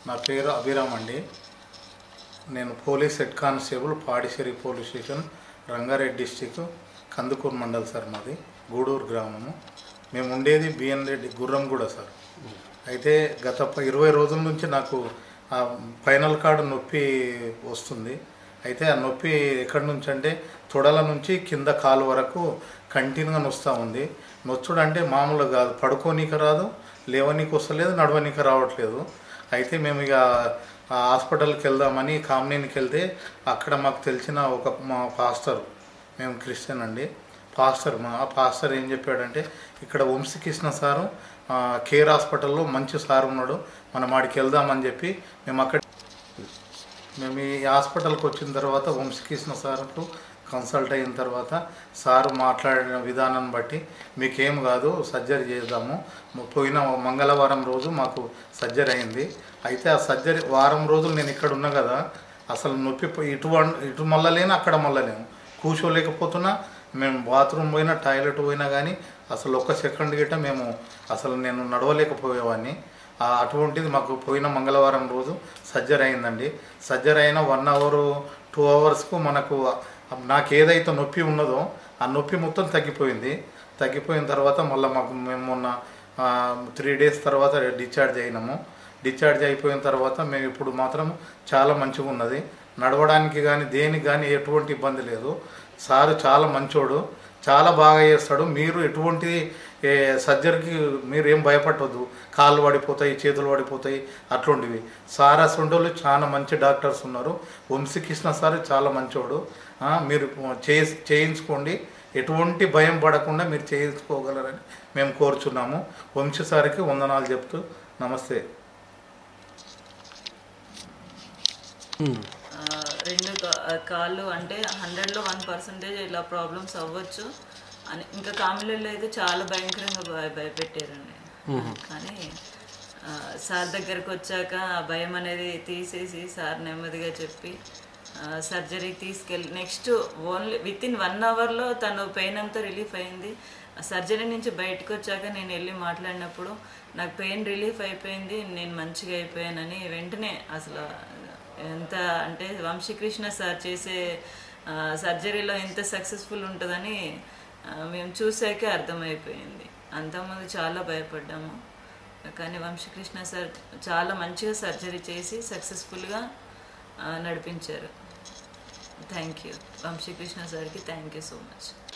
నా పేరు అభిరామ్ అండి నేను police head constable Padisseri police station Rangareddy district Kandukur mandal sir మాది గూడూరు గ్రామము మేము ఉండేది బిఎన్ రెడ్డి గుర్రంగూడ సార్ అయితే గత ప- ఇరవై రోజుల నుంచి నాకు ఆ ఫైనల్ కార్డు నొప్పి వస్తుంది అయితే ఆ నొప్పి ఎక్కడి నుంచి అంటే తొడల నుంచి కింద కాలు వరకు కంటిన్యూగా నొస్తూ ఉంది నొచ్చుడు అంటే మామూలుగా కాదు పడుకోనీకి రాదు లేవనీకి వస్తలేదు నడవనీకి రావట్లేదు అయితే మేము ఇక ఆ హాస్పిటల్కి వెళ్దామని కామినేనికి వెళ్తే అక్కడ మాకు తెలిసిన ఒక మా పాస్టర్ మేము క్రిస్టియన్ అండి పాస్టర్ మా ఆ పాస్టర్ ఏం చెప్పాడంటే ఇక్కడ వంశీకృష్ణ సారు ఆ, కేర్ హాస్పిటల్లో మంచి సార్ ఉన్నాడు మనం ఆడికి వెళ్దామని చెప్పి మేము అక్కడ మేము ఈ హాస్పిటల్కి వచ్చిన తర్వాత వంశీకృష్ణ సార్కు కన్సల్ట్ అయిన తర్వాత సారు మాట్లాడిన విధానం బట్టి మీకేం కాదు సర్జరీ చేద్దాము పోయిన మంగళవారం రోజు మాకు సర్జరీ అయింది అయితే ఆ సర్జరీ వారం రోజులు నేను ఇక్కడ ఉన్నా కదా అసలు నొప్పి పో- ఇటు వన్- ఇటు మళ్ళలేను అక్కడ మళ్ళలేను కూర్చోలేకపోతున్నా మేము బాత్రూమ్ పోయినా టాయిలెట్ పోయినా కానీ అసలు ఒక్క సెకండ్ గిట్ట మేము అసలు నేను నడవలేకపోయేవాడిని ఆ అటువంటిది మాకు పోయిన మంగళవారం రోజు సర్జరీ అయిందండి సర్జరీ అయిన వన్ అవర్ టూ అవర్స్కు మనకు నాకు ఏదైతే నొప్పి ఉన్నదో ఆ నొప్పి మొత్తం తగ్గిపోయింది తగ్గిపోయిన తర్వాత మళ్ళీ మాకు మేము మొన్న త్రీ డేస్ తర్వాత డిశ్చార్జ్ అయినాము డిశ్చార్జ్ అయిపోయిన తర్వాత మేము ఇప్పుడు మాత్రం చాలా మంచిగా ఉన్నది నడవడానికి కానీ దేనికి కానీ ఎటువంటి ఇబ్బంది లేదు సారు చాలా మంచోడు చాలా బాగా చేస్తాడు మీరు ఎటువంటి ఏ, సర్జరీకి మీరు ఏం భయపడవద్దు కాళ్ళు పడిపోతాయి చేతులు పడిపోతాయి అట్లాంటివి సార్ అసలు చాలా మంచి డాక్టర్స్ ఉన్నారు వంశీకృష్ణ సార్ చాలా మంచోడు ఆ, మీరు చే చేయించుకోండి ఎటువంటి భయం పడకుండా మీరు చేయించుకోగలరని మేము కోరుచున్నాము వంశీ సార్కి వందనాలు చెప్తూ నమస్తే ఆ, రెండు కా- కాళ్ళు అంటే హండ్రెడ్లో వన్ పర్సెంటేజ్ ఇలా ప్రాబ్లమ్స్ అవ్వచ్చు అని ఇంకా కామిలలో అయితే చాలా భయంకరంగా భయ భయపెట్టారండి కానీ ఆ, సార్ దగ్గరకు వచ్చాక ఆ భయం అనేది తీసేసి సార్ నెమ్మదిగా చెప్పి ఆ, సర్జరీకి తీసుకెళ్ళి next only with in one అవర్లో తను పెయిన్ అంతా రిలీఫ్ అయింది ఆ సర్జరీ నుంచి బయటకు వచ్చాక నేను వెళ్ళి మాట్లాడినప్పుడు నాకు పెయిన్ రిలీఫ్ అయిపోయింది నేను మంచిగా అయిపోయానని వెంటనే అసలు ఎంత అంటే వంశీకృష్ణ సార్ చేసే ఆ, సర్జరీలో ఎంత సక్సెస్ఫుల్ ఉంటుందని ఆ, మేము చూసాకే అర్థమైపోయింది అంతకుముందు చాలా భయపడ్డాము కానీ వంశీకృష్ణ సార్ చాలా మంచిగా సర్జరీ చేసి సక్సెస్ఫుల్గా నడిపించారు థ్యాంక్ యూ వంశీకృష్ణ సార్కి థ్యాంక్ యూ సో మచ్